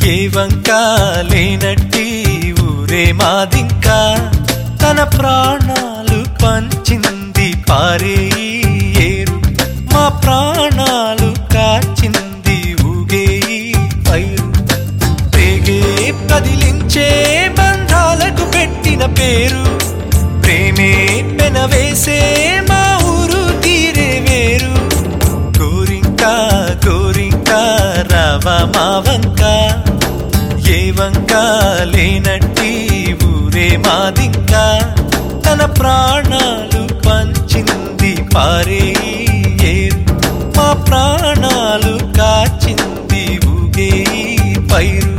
ఏ వంక లేనట్టి ఊరే మాదింకా తన ప్రాణాలు పంచింది పారే ఈ ఏరు మా ప్రాణాలు కాచింది ఊగే ఈ పైరు రేగే కదిలించే బంధాలకు పెట్టిన పేరు ప్రేమే పెనవేసే మా ఊరు తీరే వేరు గోరింక గోరింక రావా మా వంక ఏ వంక లేనట్టి ఊరే మాదింక తన ప్రాణాలు పంచింది పారే ఈ ఏరు మా ప్రాణాలు కాచింది ఊగే ఈ పైరు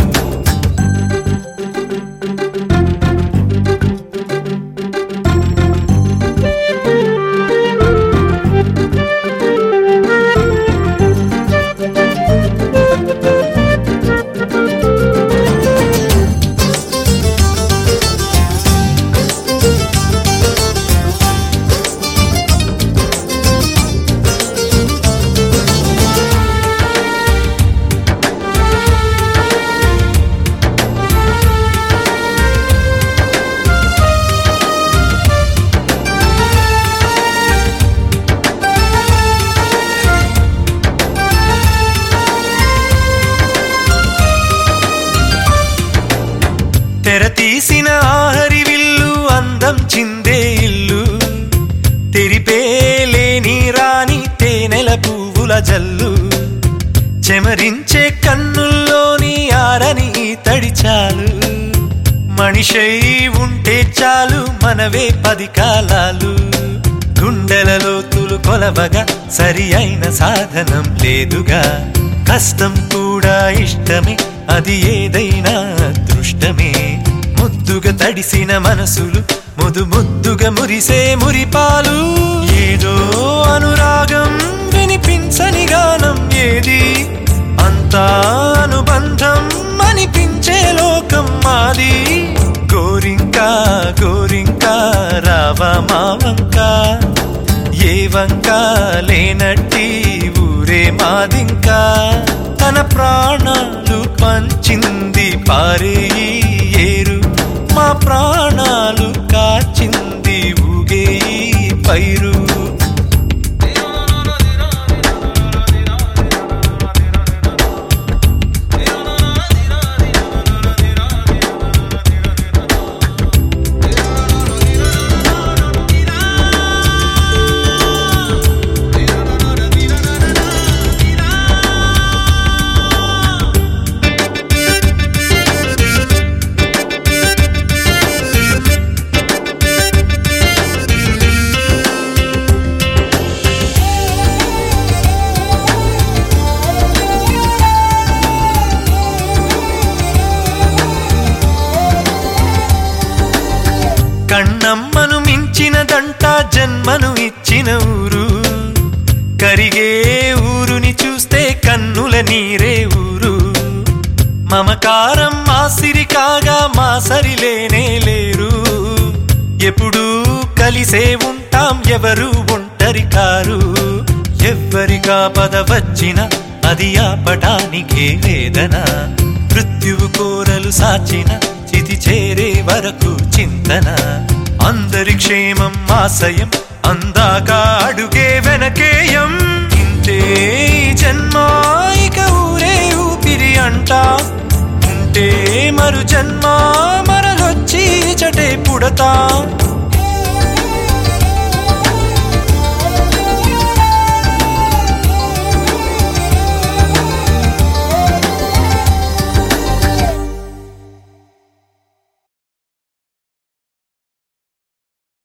తెర తీసిన ఆహరి విల్లు అందం చిందే ఇల్లు తెరిపేలేని రాని తేనెల పువ్వుల జల్లు చెమరించే కన్నుల్లోని ఆరని తడి చాలు మనిషై ఉంటే చాలు మనవే పది కాలాలు గుండెలలో తులు కొలవగా సరి అయిన సాధనం లేదుగా కష్టం కూడా ఇష్టమే అది ఏదైనా అదృష్టమే ముద్దుగా తడిసిన మనసులు ముదు ముద్దుగా మురిసే మురిపాలు ఏదో అనురాగం వినిపించని గానం ఏది అంతా అనుబంధం అనిపించే లోకం మాది గోరింక గోరింక రావా మా వంక ఏ వంక లేనట్టి ఊరే మాదింకా తన ప్రాణాలు పంచింది పారే ఈ ఏరు మా ప్రాణాలు కాచింది ఊగే ఈ పైరు కన్నమ్మను మించినదంట జన్మను ఇచ్చిన ఊరు కరిగే ఊరుని చూస్తే కన్నుల నీరే ఊరు మమకారం మాసిరి కాగా మా సరిలేనే లేరు ఎప్పుడూ కలిసే ఉంటాం ఎవరు ఒంటరి కారు ఎవ్వరిగా పద వచ్చిన అది ఆపటానికే వేదన మృత్యువు కోరలు సాచిన చితి చేరే వరకు చింతన అందరి క్షేమం ఆశయం అందాక అడుగే వెనకేయం ఇంతే ఈ జన్మ ఇక ఊరే ఊపిరి అంట ఉంటే మరు జన్మ మరలొచ్చి చటే పుడతా